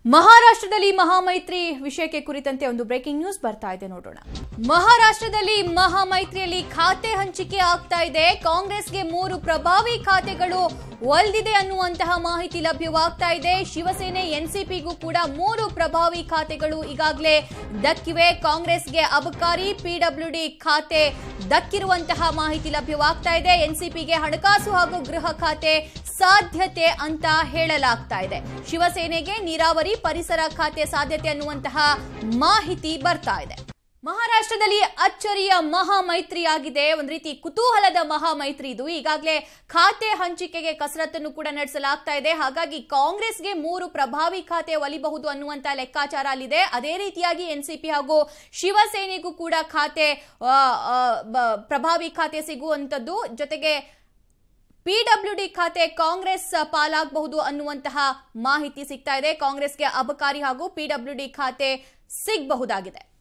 ಮಹಾರಾಷ್ಟ್ರದಲ್ಲಿ ಮಹಾಮೈತ್ರಿ ವಿಷಯಕ್ಕೆ ಕುರಿತಂತೆ ಒಂದು ಬ್ರೇಕಿಂಗ್ ನ್ಯೂಸ್ ಬರ್ತಾ ಇದೆ ನೋಡೋಣ ಮಹಾರಾಷ್ಟ್ರದಲ್ಲಿ ಮಹಾಮೈತ್ರಿಯಲ್ಲಿ ಖಾತೆ ಹಂಚಿಕೆ ಆಗ್ತಾ ಇದೆ ಕಾಂಗ್ರೆಸ್ಗೆ ಮೂರು ಪ್ರಭಾವಿ ಖಾತೆಗಳು ಒಲ್ದಿದೆ ಅನ್ನುವಂತಹ ಮಾಹಿತಿ ಲಭ್ಯವಾಗ್ತಾ ಇದೆ ಶಿವಸೇನೆ ಎನ್ಸಿಪಿಗೂ ಕೂಡ ಮೂರು ಪ್ರಭಾವಿ ಖಾತೆಗಳು ಈಗಾಗಲೇ ದಕ್ಕಿವೆ ಕಾಂಗ್ರೆಸ್ಗೆ ಅಬಕಾರಿ ಪಿಡಬ್ಲ್ಯೂಡಿ ಖಾತೆ ದಕ್ಕಿರುವಂತಹ ಮಾಹಿತಿ ಲಭ್ಯವಾಗ್ತಾ ಇದೆ ಎನ್ಸಿಪಿಗೆ ಹಣಕಾಸು ಹಾಗೂ ಗೃಹ ಖಾತೆ ಸಾಧ್ಯತೆ ಅಂತ ಹೇಳಲಾಗ್ತಾ ಇದೆ ಶಿವಸೇನೆಗೆ ನೀರಾವರಿ ಪರಿಸರ ಖಾತೆ ಸಾಧ್ಯತೆ ಅನ್ನುವಂತಹ ಮಾಹಿತಿ ಬರ್ತಾ ಇದೆ ಮಹಾರಾಷ್ಟ್ರದಲ್ಲಿ ಅಚ್ಚರಿಯ ಮಹಾಮೈತ್ರಿ ಆಗಿದೆ ಒಂದು ರೀತಿ ಕುತೂಹಲದ ಮಹಾಮೈತ್ರಿ ಇದು ಈಗಾಗಲೇ ಖಾತೆ ಹಂಚಿಕೆಗೆ ಕಸರತ್ತನ್ನು ಕೂಡ ನಡೆಸಲಾಗ್ತಾ ಇದೆ ಹಾಗಾಗಿ ಕಾಂಗ್ರೆಸ್ಗೆ ಮೂರು ಪ್ರಭಾವಿ ಖಾತೆ ಒಲಿಬಹುದು ಅನ್ನುವಂತ ಲೆಕ್ಕಾಚಾರ ಅಲ್ಲಿದೆ ಅದೇ ರೀತಿಯಾಗಿ ಎನ್ಸಿಪಿ ಹಾಗೂ ಶಿವಸೇನೆಗೂ ಕೂಡ ಖಾತೆ ಆ, ಆ, ಬ- ಪ್ರಭಾವಿ ಖಾತೆ ಸಿಗುವಂತದ್ದು ಜೊತೆಗೆ ಪಿಡಬ್ಲ್ಯೂಡಿ ಖಾತೆ ಕಾಂಗ್ರೆಸ್ ಪಾಲಾಗಬಹುದು ಅನ್ನುವಂತಹ ಮಾಹಿತಿ ಸಿಗ್ತಾ ಇದೆ ಕಾಂಗ್ರೆಸ್ಗೆ ಅಬಕಾರಿ ಹಾಗೂ ಪಿಡಬ್ಲ್ಯೂಡಿ ಖಾತೆ ಸಿಗಬಹುದಾಗಿದೆ